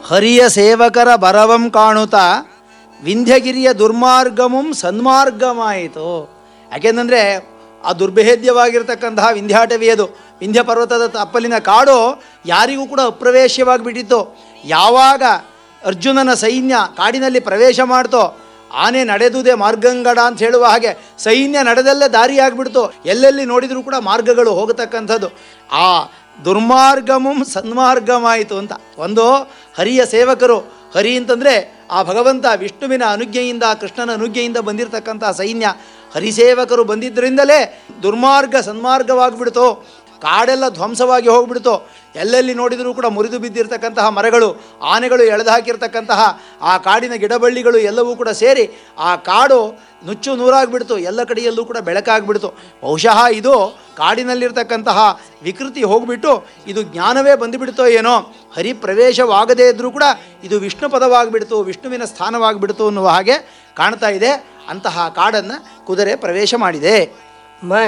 ಹರಿಯ ಸೇವಕರ ಬರವಂ ಕಾಣುತ್ತಾ ವಿಂಧ್ಯಗಿರಿಯ ದುರ್ಮಾರ್ಗಮುಂ ಸನ್ಮಾರ್ಗಮಾಯಿತು ಯಾಕೆಂದರೆ ಆ ದುರ್ಭೇದ್ಯವಾಗಿರ್ತಕ್ಕಂತಹ ವಿಂಧ್ಯಾಟವಿ ಅದು ವಿಂಧ್ಯ ಪರ್ವತದ ತಪ್ಪಲಿನ ಕಾಡು ಯಾರಿಗೂ ಕೂಡ ಅಪ್ರವೇಶ್ಯವಾಗಿ ಬಿಟ್ಟಿತ್ತು ಯಾವಾಗ ಅರ್ಜುನನ ಸೈನ್ಯ ಕಾಡಿನಲ್ಲಿ ಪ್ರವೇಶ ಮಾಡ್ತೋ ಆನೆ ನಡೆದುದೇ ಮಾರ್ಗಂಗಡ ಅಂತ ಹೇಳುವ ಹಾಗೆ ಸೈನ್ಯ ನಡೆದಲ್ಲೇ ದಾರಿಯಾಗ್ಬಿಡ್ತು ಎಲ್ಲೆಲ್ಲಿ ನೋಡಿದರೂ ಕೂಡ ಮಾರ್ಗಗಳು ಹೋಗತಕ್ಕಂಥದ್ದು ಆ ದುರ್ಮಾರ್ಗಮುಂ ಸನ್ಮಾರ್ಗಮಾಯಿತು ಅಂತ ಒಂದು ಹರಿಯ ಸೇವಕರು ಹರಿ ಅಂತಂದರೆ ಆ ಭಗವಂತ ವಿಷ್ಣುವಿನ ಅನುಜ್ಞೆಯಿಂದ ಕೃಷ್ಣನ ಅನುಜ್ಞೆಯಿಂದ ಬಂದಿರತಕ್ಕಂಥ ಸೈನ್ಯ ಹರಿಸೇವಕರು ಬಂದಿದ್ದರಿಂದಲೇ ದುರ್ಮಾರ್ಗ ಸನ್ಮಾರ್ಗವಾಗಿಬಿಡ್ತು ಕಾಡೆಲ್ಲ ಧ್ವಂಸವಾಗಿ ಹೋಗ್ಬಿಡ್ತು ಎಲ್ಲೆಲ್ಲಿ ನೋಡಿದರೂ ಕೂಡ ಮುರಿದು ಬಿದ್ದಿರ್ತಕ್ಕಂತಹ ಮರಗಳು ಆನೆಗಳು ಎಳೆದು ಹಾಕಿರ್ತಕ್ಕಂತಹ ಆ ಕಾಡಿನ ಗಿಡಬಳ್ಳಿಗಳು ಎಲ್ಲವೂ ಕೂಡ ಸೇರಿ ಆ ಕಾಡು ನುಚ್ಚು ನೂರಾಗ್ಬಿಡ್ತು ಎಲ್ಲ ಕಡೆಯಲ್ಲೂ ಕೂಡ ಬೆಳಕಾಗ್ಬಿಡ್ತು ಬಹುಶಃ ಇದು ಕಾಡಿನಲ್ಲಿರ್ತಕ್ಕಂತಹ ವಿಕೃತಿ ಹೋಗ್ಬಿಟ್ಟು ಇದು ಜ್ಞಾನವೇ ಬಂದುಬಿಡ್ತೋ ಏನೋ ಹರಿ ಪ್ರವೇಶವಾಗದೇ ಇದ್ದರೂ ಕೂಡ ಇದು ವಿಷ್ಣು ಪದವಾಗಿಬಿಡ್ತು ವಿಷ್ಣುವಿನ ಸ್ಥಾನವಾಗಿಬಿಡ್ತು ಅನ್ನುವ ಹಾಗೆ ಕಾಣ್ತಾ ಇದೆ ಅಂತಹ ಕಾಡನ್ನು ಕುದುರೆ ಪ್ರವೇಶ ಮಾಡಿದೆ